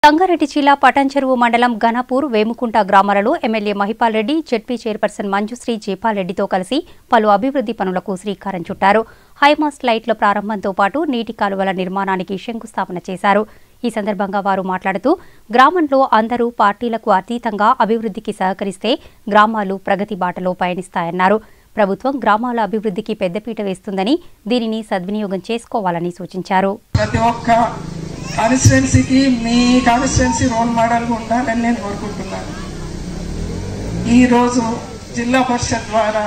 సంగారెడ్డి జిల్లా పటాన్చెరువు మండలం ఘనపూర్ వేముకుంట గ్రామాలలో MLA Mahipal Reddy ZP chairperson Manjushri Jaipal రెడ్డితో కలిసి పలు అభివృద్ధి పనులకు శ్రీకారం చుట్టారు హైమాస్ లైట్ల ప్రారంభంతో పాటు నీటి కాలువల నిర్మాణానికి శంకుస్థాపన చేశారు ఈ సందర్భంగా వారు మాట్లాడుతూ గ్రామంలో అందరూ పార్టీలకు అతీతంగా అభివృద్ధికి సహకరిస్తే గ్రామాలు ప్రగతి బాటలో పయనిస్తాయన్నారు ప్రభుత్వం గ్రామాల అభివృద్ధికి పెద్దపీట వేస్తుందని దీనిని సద్వినియోగం చేసుకోవాలని సూచించారు ప్రతి ఒక్క కాన్స్టిట్యున్సీకి మీ కాన్స్టిట్యున్సీ రోల్ మోడల్గా ఉండాలని నేను కోరుకుంటున్నాను ఈరోజు జిల్లా పరిషత్ ద్వారా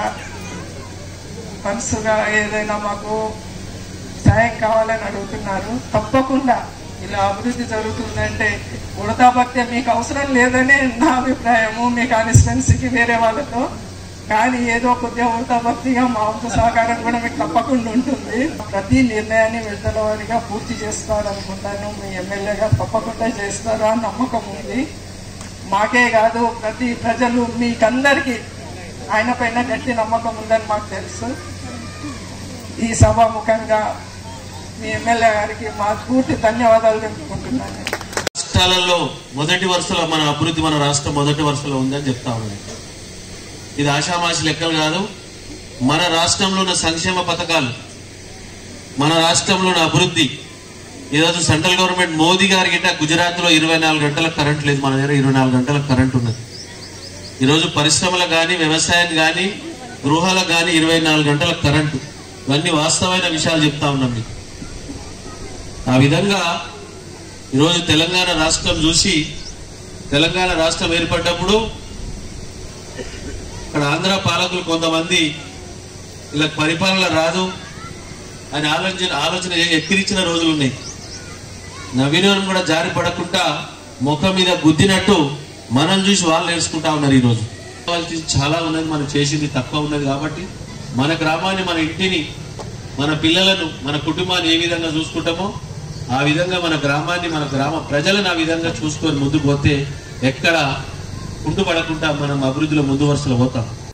మనసుగా ఏదైనా మాకు సాయం కావాలని అడుగుతున్నారు తప్పకుండా ఇలా అభివృద్ధి జరుగుతుందంటే ఉడతాభక్తి మీకు అవసరం లేదనే నా అభిప్రాయము మీ కాన్స్టిట్యున్సీకి వేరే వాళ్ళతో కానీ ఏదో కొద్దిగా ఉడతాభక్తిగా మా వంతు సహకారం కూడా మీకు తప్పకుండా ఉంటుంది ప్రతి నిర్ణయాన్ని విడుదల వారిగా పూర్తి చేస్తారనుకుంటాను మీ ఎమ్మెల్యేగా తప్పకుండా చేస్తారు అని నమ్మకం ఉంది మాకే కాదు ప్రతి ప్రజలు మీకందరికీ ఆయన పైన గట్టి నమ్మకం ఉందని మాకు తెలుసు ఈ సభాముఖంగా మీ ఎమ్మెల్యే గారికి మా పూర్తి ధన్యవాదాలు తెలుపుకుంటున్నాను రాష్ట్రాలలో మొదటి వరుసలో మన అభివృద్ధి మన రాష్ట్రం మొదటి వరుసలో ఉందని చెప్తా ఉన్నాయి ఇది ఆషామాషి లెక్కలు కాదు మన రాష్ట్రంలో ఉన్న సంక్షేమ పథకాలు మన రాష్ట్రంలో ఉన్న అభివృద్ధి ఈరోజు సెంట్రల్ గవర్నమెంట్ మోదీ గారి గిట్ట గుజరాత్ లో ఇరవై నాలుగు గంటల కరెంట్ లేదు మన దగ్గర ఇరవై నాలుగు గంటల కరెంట్ ఉన్నది ఈరోజు పరిశ్రమలకు కానీ వ్యవసాయం కానీ గృహాలకు కానీ ఇరవై నాలుగు గంటల కరెంటు ఇవన్నీ వాస్తవమైన విషయాలు చెప్తా ఉన్నాం మీకు ఆ విధంగా ఈరోజు తెలంగాణ రాష్ట్రం చూసి తెలంగాణ రాష్ట్రం ఏర్పడ్డప్పుడు ఇక్కడ ఆంధ్ర పాలకులు కొంతమంది ఇలా పరిపాలన రాదు అని ఆలోచన ఆలోచన చేసి ఎక్కిరించిన రోజులు ఉన్నాయి నవీనం కూడా జారి పడకుండా ముఖం మీద గుద్దినట్టు మనం చూసి వాళ్ళు నేర్చుకుంటా ఉన్నారు ఈ రోజు వాళ్ళకి చాలా ఉన్నది మనం చేసింది తక్కువ ఉన్నది కాబట్టి మన గ్రామాన్ని మన ఇంటిని మన పిల్లలను మన కుటుంబాన్ని ఏ విధంగా చూసుకుంటామో ఆ విధంగా మన గ్రామాన్ని మన గ్రామ ప్రజలను ఆ విధంగా చూసుకొని ముందుకు పోతే ఎక్కడ కుంటుపడకుండా మనం అభివృద్ధిలో ముందు వరుసలో పోతాం